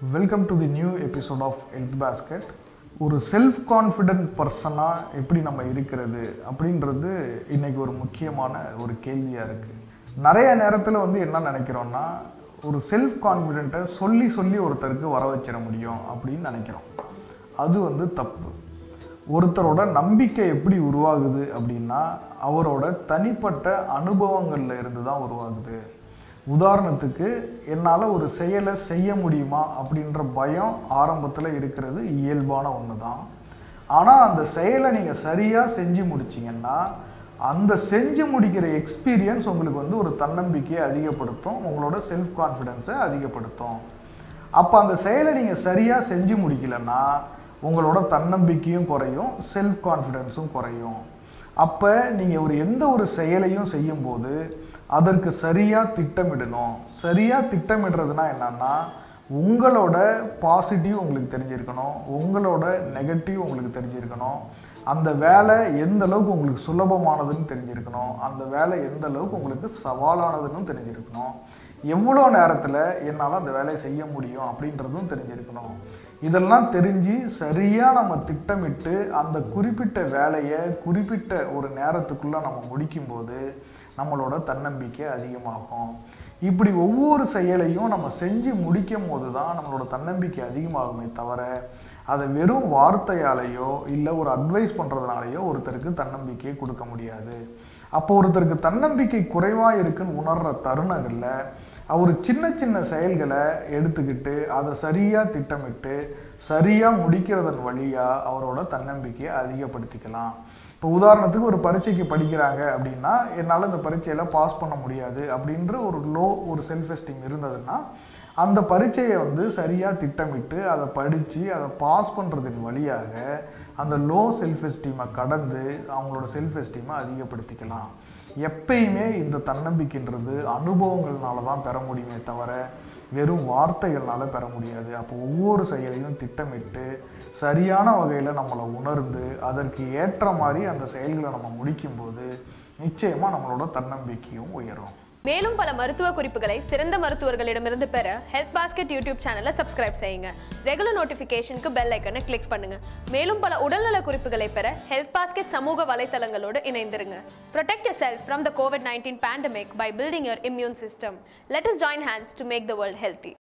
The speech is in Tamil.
Welcome to the new episode of health basket ஒரு செல்ஃப் கான்ஃபிடென்ட் பர்சனாக எப்படி நம்ம இருக்கிறது அப்படின்றது இன்னைக்கு ஒரு முக்கியமான ஒரு கேள்வியாக இருக்குது நிறைய நேரத்தில் வந்து என்ன நினைக்கிறோன்னா ஒரு செல்ஃப் கான்ஃபிடென்ட்டை சொல்லி சொல்லி ஒருத்தருக்கு வர வச்சிட முடியும் அப்படின்னு நினைக்கிறோம் அது வந்து தப்பு ஒருத்தரோட நம்பிக்கை எப்படி உருவாகுது அப்படின்னா அவரோட தனிப்பட்ட அனுபவங்கள்ல இருந்து தான் உருவாகுது உதாரணத்துக்கு என்னால் ஒரு செயலை செய்ய முடியுமா அப்படின்ற பயம் ஆரம்பத்தில் இருக்கிறது இயல்பான ஒன்று தான் ஆனால் அந்த செயலை நீங்கள் சரியாக செஞ்சு முடிச்சிங்கன்னா அந்த செஞ்சு முடிக்கிற எக்ஸ்பீரியன்ஸ் உங்களுக்கு வந்து ஒரு தன்னம்பிக்கையை அதிகப்படுத்தும் உங்களோட செல்ஃப் கான்ஃபிடென்ஸை அதிகப்படுத்தும் அப்போ அந்த செயலை நீங்கள் சரியாக செஞ்சு முடிக்கலன்னா உங்களோட தன்னம்பிக்கையும் குறையும் செல்ஃப் கான்ஃபிடென்ஸும் குறையும் அப்போ நீங்கள் ஒரு எந்த ஒரு செயலையும் செய்யும்போது அதற்கு சரியாக திட்டமிடணும் சரியாக திட்டமிடுறதுனா என்னன்னா உங்களோட பாசிட்டிவ் உங்களுக்கு தெரிஞ்சிருக்கணும் உங்களோட நெகட்டிவ் உங்களுக்கு தெரிஞ்சிருக்கணும் அந்த வேலை எந்த அளவுக்கு உங்களுக்கு சுலபமானதுன்னு தெரிஞ்சிருக்கணும் அந்த வேலை எந்த அளவுக்கு உங்களுக்கு சவாலானதுன்னு தெரிஞ்சிருக்கணும் எவ்வளோ நேரத்தில் என்னால் அந்த வேலையை செய்ய முடியும் அப்படின்றதும் தெரிஞ்சிருக்கணும் இதெல்லாம் தெரிஞ்சு சரியாக நம்ம திட்டமிட்டு அந்த குறிப்பிட்ட வேலையை குறிப்பிட்ட ஒரு நேரத்துக்குள்ளே நம்ம முடிக்கும்போது நம்மளோட தன்னம்பிக்கை அதிகமாகும் இப்படி ஒவ்வொரு செயலையும் நம்ம செஞ்சு முடிக்கும் போது தான் நம்மளோட தன்னம்பிக்கை அதிகமாகுமே தவிர அதை வெறும் வார்த்தையாலேயோ இல்லை ஒரு அட்வைஸ் பண்ணுறதுனாலையோ ஒருத்தருக்கு தன்னம்பிக்கையை கொடுக்க முடியாது அப்போ ஒருத்தருக்கு தன்னம்பிக்கை குறைவாக இருக்குன்னு உணர்கிற தருணங்களில் அவர் சின்ன சின்ன செயல்களை எடுத்துக்கிட்டு அதை சரியாக திட்டமிட்டு சரியாக முடிக்கிறதன் வழியாக அவரோட தன்னம்பிக்கையை அதிகப்படுத்திக்கலாம் இப்போ உதாரணத்துக்கு ஒரு பரீட்சைக்கு படிக்கிறாங்க அப்படின்னா என்னால் இந்த பரீட்சையில் பாஸ் பண்ண முடியாது அப்படின்ற ஒரு லோ ஒரு செல்ஃப் எஸ்டீம் இருந்ததுன்னா அந்த பரீட்சையை வந்து சரியாக திட்டமிட்டு அதை படித்து அதை பாஸ் பண்ணுறதின் வழியாக அந்த லோ செல்ஃப் எஸ்டீமை கடந்து அவங்களோட செல்ஃப் எஸ்டீமை அதிகப்படுத்திக்கலாம் எப்பயுமே இந்த தன்னம்பிக்கைன்றது அனுபவங்கள்னால தான் பெற முடியுமே தவிர வெறும் வார்த்தைகள்னால பெற முடியாது அப்போ ஒவ்வொரு செயலையும் திட்டமிட்டு சரியான வகையில் நம்மளை உணர்ந்து அதற்கு ஏற்ற மாதிரி அந்த செயல்களை நம்ம முடிக்கும்போது நிச்சயமாக நம்மளோட தன்னம்பிக்கையும் உயரும் மேலும் பல மருத்துவ குறிப்புகளை சிறந்த மருத்துவர்களிடமிருந்து பெற ஹெல்த் பாஸ்கெட் யூடியூப் சேனலை சப்ஸ்கிரைப் செய்யுங்க ரெகுலர் நோட்டிஃபிகேஷனுக்கு பெல் ஐக்கனை கிளிக் பண்ணுங்க மேலும் பல உடல்நல குறிப்புகளை பெற ஹெல்த் பாஸ்கெட் சமூக வலைத்தளங்களோடு இணைந்திருங்க Protect yourself from the COVID-19 pandemic by building your immune system. Let us join hands to make the world healthy.